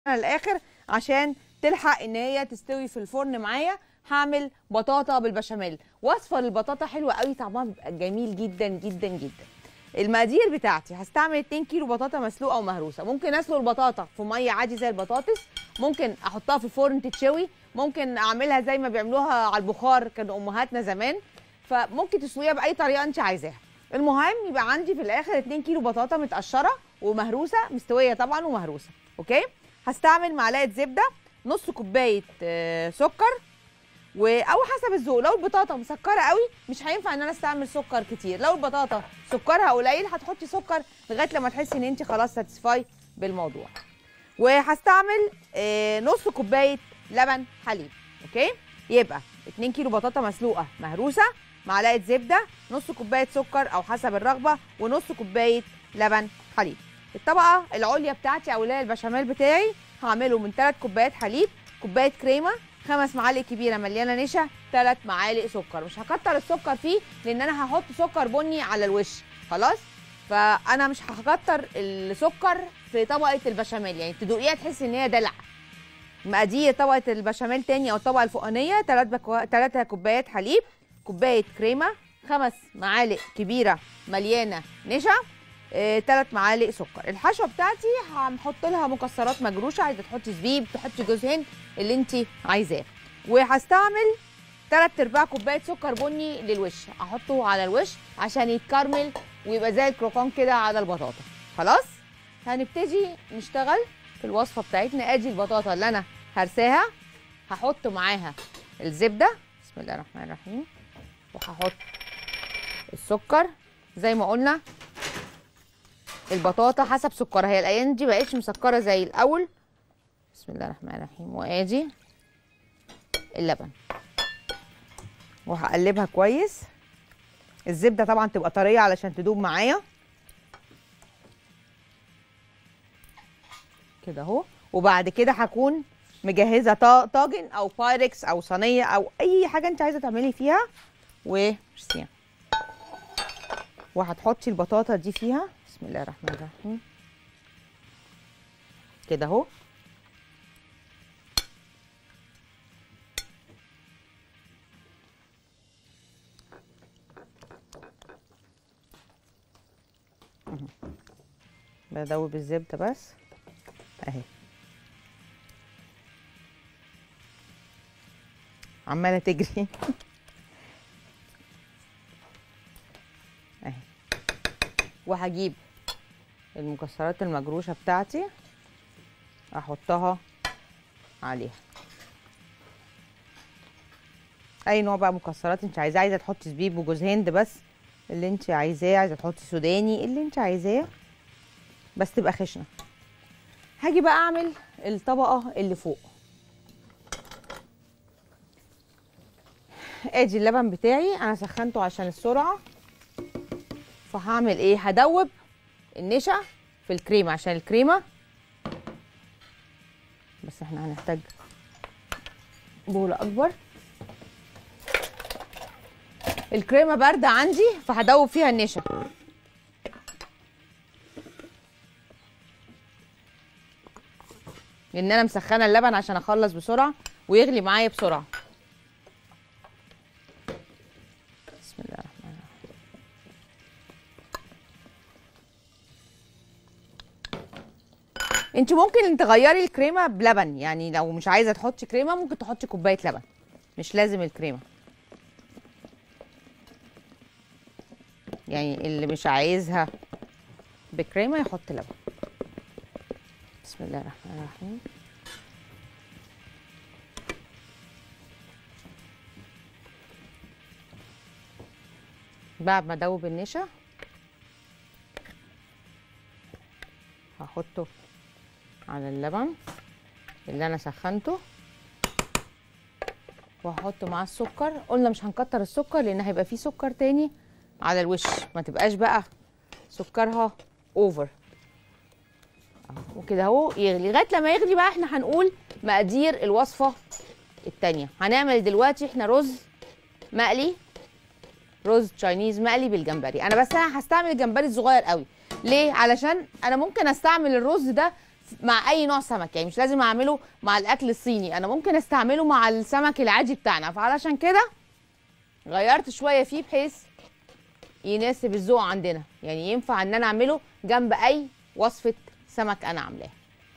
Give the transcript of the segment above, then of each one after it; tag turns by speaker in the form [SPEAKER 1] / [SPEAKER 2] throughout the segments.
[SPEAKER 1] الاخر عشان تلحق ان هي تستوي في الفرن معايا هعمل بطاطا بالبشاميل وصفه للبطاطا حلوه قوي طعمها بيبقى جميل جدا جدا جدا المقادير بتاعتي هستعمل 2 كيلو بطاطا مسلوقه ومهروسه ممكن اسلق البطاطا في ميه عادي زي البطاطس ممكن احطها في الفرن تتشوي ممكن اعملها زي ما بيعملوها على البخار كانوا امهاتنا زمان فممكن تسويها باي طريقه انت عايزاها المهم يبقى عندي في الاخر 2 كيلو بطاطا متقشره ومهروسه مستويه طبعا ومهروسه اوكي هستعمل معلقه زبده نص كوبايه آه، سكر و... او حسب الذوق لو البطاطا مسكره قوي مش هينفع ان انا استعمل سكر كتير لو البطاطا سكرها قليل هتحطي سكر لغايه لما تحسي ان انت خلاص ساتسفاي بالموضوع وهستعمل آه، نص كوبايه لبن حليب اوكي يبقى 2 كيلو بطاطا مسلوقه مهروسه معلقه زبده نص كوبايه سكر او حسب الرغبه ونص كوبايه لبن حليب الطبقه العليا بتاعتي او اللي هي البشاميل بتاعي هعمله من 3 كوبايات حليب كوبايه كريمه خمس معالق كبيره مليانه نشا ثلاث معالق سكر مش هكتر السكر فيه لان انا هحط سكر بني على الوش خلاص فانا مش هكتر السكر في طبقه البشاميل يعني تدوقيها تحسي ان هي دلع مقادير طبقه البشاميل تاني او الطبقه الفوقانيه 3 بكو... 3 كوبايات حليب كوبايه كريمه خمس معالق كبيره مليانه نشا ثلاث معالق سكر الحشوه بتاعتي هنحط لها مكسرات مجروشه عايزه تحطي زبيب تحطي جوز هند اللي انت عايزاه وهستعمل ثلاث ارباع كوبايه سكر بني للوش احطه على الوش عشان يتكرمل ويبقى زي الكروكون كده على البطاطا خلاص هنبتدي نشتغل في الوصفه بتاعتنا ادي البطاطا اللي انا هرساها هحط معاها الزبده بسم الله الرحمن الرحيم وهحط السكر زي ما قلنا البطاطا حسب سكرها هي الايام دي بقتش مسكره زي الاول بسم الله الرحمن الرحيم وادي اللبن وهقلبها كويس الزبده طبعا تبقى طريه علشان تدوب معايا كده اهو وبعد كده هكون مجهزه طا- طاجن او بايركس او صينيه او اي حاجه انت عايزه تعملي فيها وميرسي وهتحطي البطاطا دي فيها بسم الله الرحمن الرحيم كده اهو مهم. بدوب الزبده بس اهي عماله تجري اهي وهجيب المكسرات المجروشه بتاعتي احطها عليها اي نوع بقى مكسرات انت عايزاه عايزه تحطي زبيب وجوز هند بس اللي انت عايزاه عايزه تحطي سوداني اللي انت عايزاه بس تبقى خشنه هاجي بقى اعمل الطبقه اللي فوق ادي اللبن بتاعي انا سخنته عشان السرعه فهعمل ايه هدوب النشا في الكريمه عشان الكريمه بس احنا هنحتاج بولة اكبر الكريمه بارده عندي فهدوب فيها النشا لان انا مسخنه اللبن عشان اخلص بسرعه ويغلي معايا بسرعه بسم الله الرحمن الرحيم انت ممكن تغيري الكريمه بلبن يعني لو مش عايزه تحطي كريمه ممكن تحطي كوبايه لبن مش لازم الكريمه يعني اللي مش عايزها بكريمه يحط لبن بسم الله الرحمن الرحيم بعد ما ادوب النشا هحطه على اللبن اللي انا سخنته وهحط معاه السكر قلنا مش هنكتر السكر لان هيبقى فيه سكر تاني على الوش ما تبقاش بقى سكرها اوفر وكده اهو يغلي لغايه لما يغلي بقى احنا هنقول مقادير الوصفه التانية هنعمل دلوقتي احنا رز مقلي رز تشاينيز مقلي بالجمبري انا بس انا هستعمل الجمبري الصغير قوي ليه علشان انا ممكن استعمل الرز ده مع اي نوع سمك يعني مش لازم اعمله مع الاكل الصيني انا ممكن استعمله مع السمك العادي بتاعنا فعلشان كده غيرت شويه فيه بحيث يناسب الذوق عندنا يعني ينفع ان انا اعمله جنب اي وصفه سمك انا عاملاها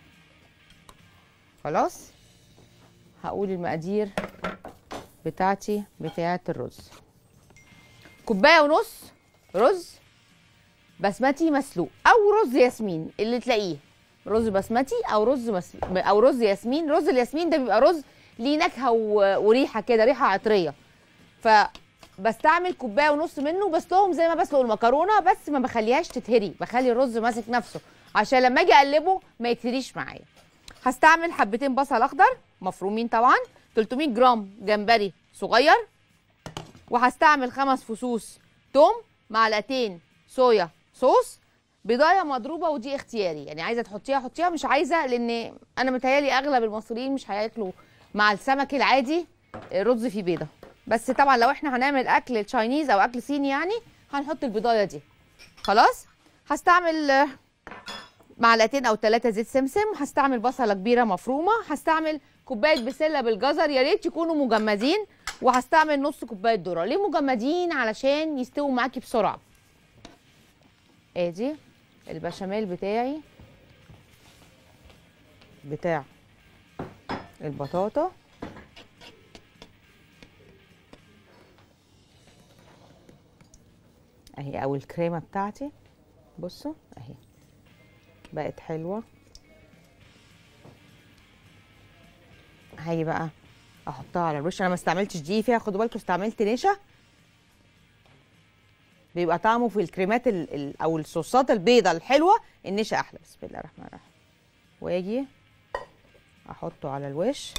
[SPEAKER 1] خلاص هقول المقادير بتاعتي بتاعه الرز كوبايه ونص رز بسمتي مسلوق او رز ياسمين اللي تلاقيه رز بسمتي او رز مس... او رز ياسمين رز الياسمين ده بيبقى رز ليه نكهه و... وريحه كده ريحه عطريه فبستعمل كوبايه ونص منه بسلقهم زي ما بسلق المكرونه بس ما بخليهاش تتهري بخلي الرز ماسك نفسه عشان لما اجي اقلبه ما يتهريش معايا هستعمل حبتين بصل اخضر مفرومين طبعا 300 جرام جمبري صغير وهستعمل خمس فصوص توم معلقتين صويا صوص بيضايه مضروبه ودي اختياري يعني عايزه تحطيها حطيها مش عايزه لان انا متهيالي اغلب المصريين مش هياكلوا مع السمك العادي رز فيه بيضه بس طبعا لو احنا هنعمل اكل تشاينيز او اكل صيني يعني هنحط البضايه دي خلاص هستعمل آه، معلقتين او ثلاثه زيت سمسم هستعمل بصله كبيره مفرومه هستعمل كوبايه بسله بالجزر يا ريت يكونوا مجمدين وهستعمل نص كوبايه ذره ليه مجمدين علشان يستووا معاكي بسرعه ادي البشاميل بتاعي بتاع البطاطا اهي او الكريمه بتاعتي بصوا اهي بقت حلوه هاجي بقى احطها على الوش انا ما استعملتش دي فيها خدوا بالكم استعملت نشا بيبقى طعمه في الكريمات ال ال او الصوصات البيضه الحلوه النشا احلى بسم الله الرحمن الرحيم واجي احطه على الوش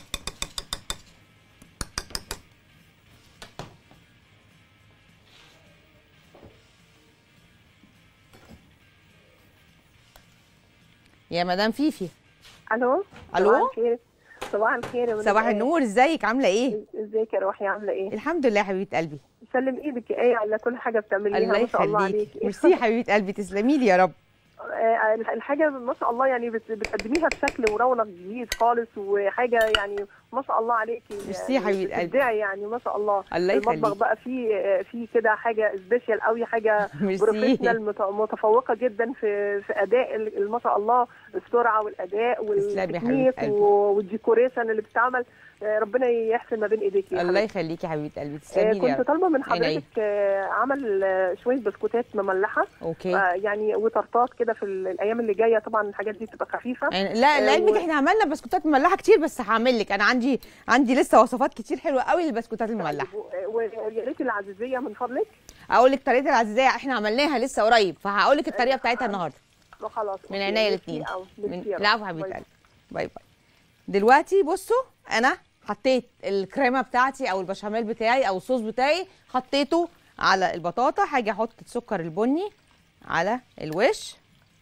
[SPEAKER 1] يا مدام فيفي
[SPEAKER 2] الو
[SPEAKER 1] ألو؟
[SPEAKER 2] صباح الخير صباح الخير يا مدام
[SPEAKER 1] صباح
[SPEAKER 2] آية.
[SPEAKER 1] النور ازيك عامله ايه
[SPEAKER 2] ازيك يا روحي عامله ايه
[SPEAKER 1] الحمد لله يا حبيبه قلبي
[SPEAKER 2] سلم ايدك يا ايه على كل حاجه بتعمليها
[SPEAKER 1] الله
[SPEAKER 2] ما شاء الله
[SPEAKER 1] يخليكي
[SPEAKER 2] عليكي
[SPEAKER 1] ميرسي يا حبيبه قلبي تسلمي لي يا رب
[SPEAKER 2] آه، الحاجه ما شاء الله يعني بت- بتقدميها بشكل ورونق جديد خالص وحاجه يعني ما شاء الله عليكي
[SPEAKER 1] ميرسي يا
[SPEAKER 2] يعني
[SPEAKER 1] حبيبة قلبي.
[SPEAKER 2] بتبدعي يعني ما شاء الله
[SPEAKER 1] الله
[SPEAKER 2] المطبخ
[SPEAKER 1] يخليك
[SPEAKER 2] بقى فيه فيه كده حاجه سبيشال قوي حاجه
[SPEAKER 1] ميرسي
[SPEAKER 2] بروفيشنال مت- متفوقه جدا في في اداء ال- ما شاء الله السرعه والاداء
[SPEAKER 1] تسلمي يا حبيبة
[SPEAKER 2] والتكنيك
[SPEAKER 1] قلبي.
[SPEAKER 2] و- والديكوريشن اللي بتتعمل آه، ربنا يحسن ما بين ايديكي يا
[SPEAKER 1] الله
[SPEAKER 2] حبيبتي.
[SPEAKER 1] يخليكي يا حبيبه قلبي
[SPEAKER 2] آه،
[SPEAKER 1] تسلمي لي يا
[SPEAKER 2] كنت
[SPEAKER 1] رب
[SPEAKER 2] طالبه من
[SPEAKER 1] عينيا.
[SPEAKER 2] حضرتك آه، عمل آه، شويه بسكوتات مملحه
[SPEAKER 1] اوكي
[SPEAKER 2] آه، يعني وترطات كده في ال- الايام اللي جايه طبعا الحاجات دي تبقى خفيفه
[SPEAKER 1] يعني لا
[SPEAKER 2] آه،
[SPEAKER 1] لعلمك
[SPEAKER 2] و-
[SPEAKER 1] احنا عملنا بسكوتات مملحه كتير بس هعمل لك انا عندي عندي لسه وصفات كتير حلوه قوي للبسكوتات المملحه
[SPEAKER 2] و- ويا ريت العزيزيه من فضلك
[SPEAKER 1] اقول لك طريقه العزيزيه احنا عملناها لسه قريب فهقول لك الطريقه بتاعتها النهارده
[SPEAKER 2] وخلاص
[SPEAKER 1] من
[SPEAKER 2] أوكي،
[SPEAKER 1] عينيا
[SPEAKER 2] ميرسي
[SPEAKER 1] الاثنين
[SPEAKER 2] أوي،
[SPEAKER 1] من
[SPEAKER 2] ميرسي يا
[SPEAKER 1] لا
[SPEAKER 2] رب.
[SPEAKER 1] حبيبه
[SPEAKER 2] باي.
[SPEAKER 1] قلبي باي باي دلوقتي بصوا انا حطيت الكريمه بتاعتي او البشاميل بتاعي او الصوص بتاعي حطيته على البطاطا هاجي احط السكر البني على الوش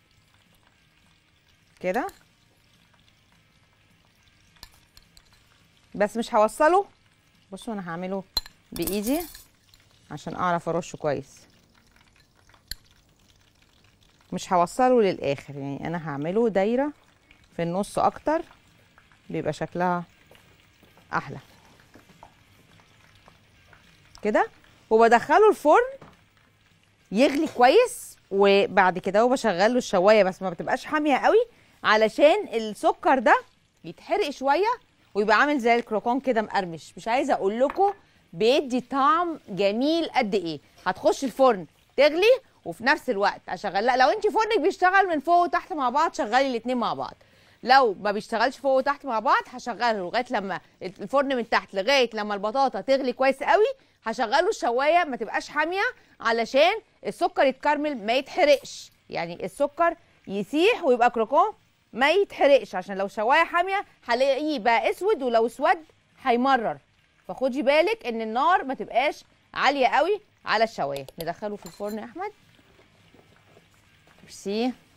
[SPEAKER 1] كده بس مش هوصله بصوا انا هعمله بايدي عشان اعرف ارشه كويس مش هوصله للاخر يعني انا هعمله دايره في النص اكتر بيبقى شكلها احلى كده وبدخله الفرن يغلي كويس وبعد كده وبشغله الشوايه بس ما بتبقاش حاميه قوي علشان السكر ده يتحرق شويه ويبقى عامل زي الكروكون كده مقرمش مش عايزه اقول لكم بيدي طعم جميل قد ايه هتخش الفرن تغلي وفي نفس الوقت اشغل لا لو انت فرنك بيشتغل من فوق وتحت مع بعض شغلي الاثنين مع بعض لو ما بيشتغلش فوق وتحت مع بعض هشغله لغايه لما الفرن من تحت لغايه لما البطاطا تغلي كويس قوي هشغله الشوايه ما تبقاش حاميه علشان السكر يتكرمل ما يتحرقش يعني السكر يسيح ويبقى كروكون ما يتحرقش عشان لو شوايه حاميه هلاقيه بقى اسود ولو اسود هيمرر فخدي بالك ان النار ما تبقاش عاليه قوي على الشوايه ندخله في الفرن يا احمد ميرسي